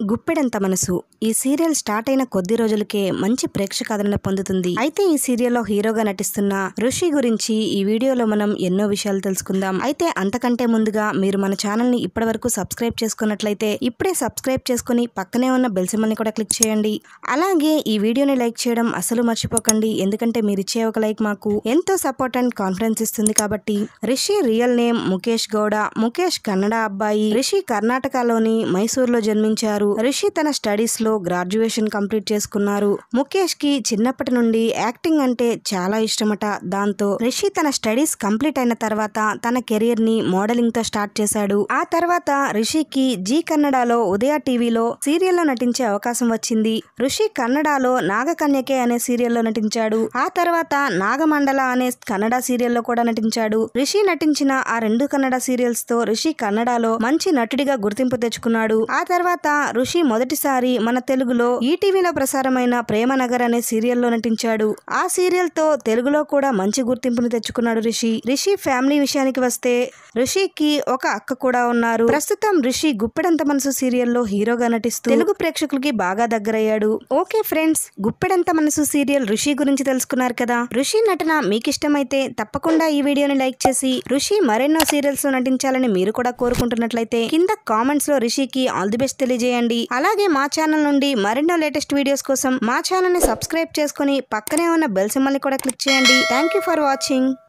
గుప్పెడంత మనసు ఈ serial start అయిన కొద్ది రోజులకే మంచి ప్రేక్షకాదరణ పొందుతుంది అయితే ఈ సీరియల్లో హీరోగా నటిస్తున్న ఋషి గురించి ఈ వీడియోలో మనం ఎన్నో విషయాలు తెలుసుకుందాం అయితే అంతకంటే ముందుగా మీరు మన ఛానల్ ని ఇప్పటి వరకు సబ్స్క్రైబ్ చేసుకున్నట్లయితే ఇప్పుడే సబ్స్క్రైబ్ చేసుకుని పక్కనే ఉన్న బెల్ సింబల్ని కూడా క్లిక్ చేయండి అలాగే ఈ వీడియోని లైక్ చేయడం అసలు మర్చిపోకండి ఎందుకంటే మీరు ఇచ్చే ఒక లైక్ మాకు ఎంతో సపోర్ట్ అండ్ కాన్ఫిడెన్స్ ఇస్తుంది కాబట్టి రిషి రియల్ నేమ్ ముఖేష్ గౌడ ముఖేష్ కన్నడ అబ్బాయి రిషి కర్ణాటకలోని మైసూర్లో జన్మించారు రిషి తన స్టడీస్ లో గ్రాడ్యుయేషన్ కంప్లీట్ చేసుకున్నారు ముఖేష్ కి చిన్నప్పటి నుండి యాక్టింగ్ అంటే చాలా ఇష్టమట దాంతో రిషి తన స్టడీస్ కంప్లీట్ అయిన తర్వాత తన కెరీర్ ని మోడలింగ్ తో స్టార్ట్ చేశాడు ఆ తర్వాత రిషికి జీ కన్నడలో ఉదయ టీవీలో సీరియల్లో నటించే అవకాశం వచ్చింది ఋషి కన్నడలో నాగకన్యకే అనే సీరియల్లో నటించాడు ఆ తర్వాత నాగమండల అనే కన్నడ సీరియల్లో కూడా నటించాడు రిషి నటించిన ఆ రెండు కన్నడ సీరియల్స్ తో రిషి కన్నడలో మంచి నటుడిగా గుర్తింపు తెచ్చుకున్నాడు ఆ తర్వాత ఋషి మొదటిసారి మన తెలుగులో ఈటీవీలో ప్రసారమైన ప్రేమనగర్ అనే సీరియల్లో నటించాడు ఆ సీరియల్ తో తెలుగులో కూడా మంచి గుర్తింపును తెచ్చుకున్నాడు రిషి రిషి ఫ్యామిలీ విషయానికి వస్తే రిషికి ఒక అక్క కూడా ఉన్నారు ప్రస్తుతం రిషి గుప్పెడంత మనసు సీరియల్లో హీరోగా నటిస్తూ తెలుగు ప్రేక్షకులకి బాగా దగ్గరయ్యాడు ఓకే ఫ్రెండ్స్ గుప్పెడంత మనసు సీరియల్ ఋషి గురించి తెలుసుకున్నారు కదా ఋషి నటన మీకు ఇష్టమైతే తప్పకుండా ఈ వీడియోని లైక్ చేసి ఋషి మరెన్నో సీరియల్స్ లో నటించాలని మీరు కూడా కోరుకుంటున్నట్లయితే కింద కామెంట్స్ లో రిషికి ఆల్ ది బెస్ట్ తెలియజేయండి అలాగే మా ఛానల్ నుండి మరెన్నో లేటెస్ట్ వీడియోస్ కోసం మా ఛానల్ ని సబ్స్క్రైబ్ చేసుకుని పక్కనే ఉన్న బెల్ సింబల్ ని కూడా క్లిక్ చేయండి థ్యాంక్ యూ ఫర్ వాచింగ్